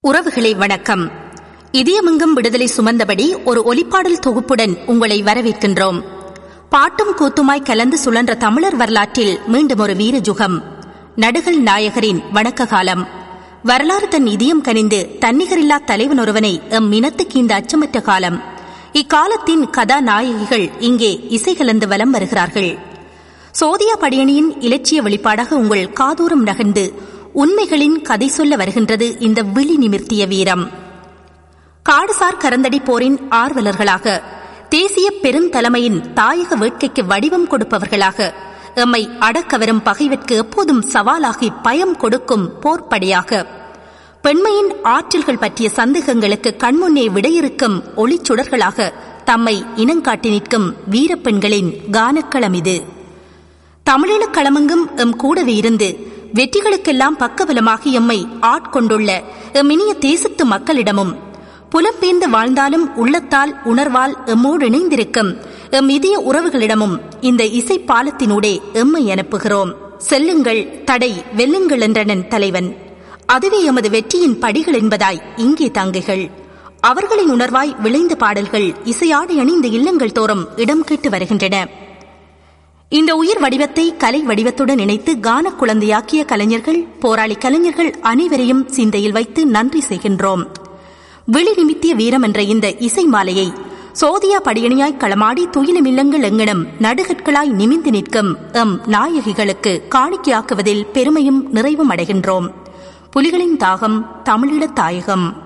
உறவுகளே வணக்கம் இதயமெங்கும் விடுதலை சுமந்தபடி ஒரு ஒலிப்பாடல் தொகுப்புடன் உங்களை வரவேற்கின்றோம் பாட்டும் கூத்துமாய் கலந்து சுழன்ற தமிழர் வரலாற்றில் மீண்டும் ஒரு வீரஜுகம் நடுகள் நாயகரின் வணக்க காலம் வரலாறு தன் இதயம் கனிந்து தன்னிகரில்லா தலைவன் ஒருவனை எம் இனத்துக்கு இந்த அச்சமற்ற காலம் இக்காலத்தின் கதாநாயகிகள் இங்கே இசை கலந்து வலம் வருகிறார்கள் சோதியா படியணியின் இலட்சிய வெளிப்பாடாக உங்கள் காதூரம் நகர்ந்து உண்மைகளின் கதை சொல்ல வருகின்றது இந்த விழி நிமிர்த்திய வீரம் காடுசார் கரந்தடி போரின் ஆர்வலர்களாக தேசிய பெருந்தலைமையின் தாயக வேட்கைக்கு வடிவம் கொடுப்பவர்களாக எம்மை அடக்கவரும் பகைவர்க்கு எப்போதும் சவாலாகி பயம் கொடுக்கும் போர்ப்படையாக பெண்மையின் ஆற்றல்கள் பற்றிய சந்தேகங்களுக்கு கண்முன்னே விடையிறுக்கும் ஒளிச்சுடர்களாக தம்மை இனங்காட்டி நிற்கும் வீரப்பெண்களின் கானக்களம் இது தமிழீழக் களமெங்கும் எம் கூடவே இருந்து வெற்றிகளுக்கெல்லாம் பக்கபலமாகி எம்மை ஆட்கொண்டுள்ள எம் இனிய தேசத்து மக்களிடமும் புலம்பெயர்ந்து வாழ்ந்தாலும் உள்ளத்தால் உணர்வால் எம்மோடு இணைந்திருக்கும் எம் இதய உறவுகளிடமும் இந்த இசை பாலத்தினூடே எம்மை அனுப்புகிறோம் செல்லுங்கள் தடை வெல்லுங்கள் என்றனன் தலைவன் அதுவே எமது வெற்றியின் படிகள் என்பதாய் இங்கே தாங்குகள் அவர்களின் உணர்வாய் விளைந்த பாடல்கள் இசையாடி அணிந்த இல்லங்கள் தோறும் இடம் கேட்டு வருகின்றன இந்த உயிர் வடிவத்தை கலை வடிவத்துடன் இணைத்து கான குழந்தையாக்கிய கலைஞர்கள் போராளி கலைஞர்கள் அனைவரையும் சிந்தையில் வைத்து நன்றி செய்கின்றோம் விழி நிமித்திய வீரம் என்ற இந்த இசை மாலையை சோதியா படியணியாய் களமாடி துயிலுமில்லங்கள் எங்கனம் நடுகற்களாய் நிமிந்து நிற்கும் எம் நாயகிகளுக்கு காணிக்கையாக்குவதில் பெருமையும் நிறைவும் அடைகின்றோம் புலிகளின் தாகம் தமிழீழத் தாயகம்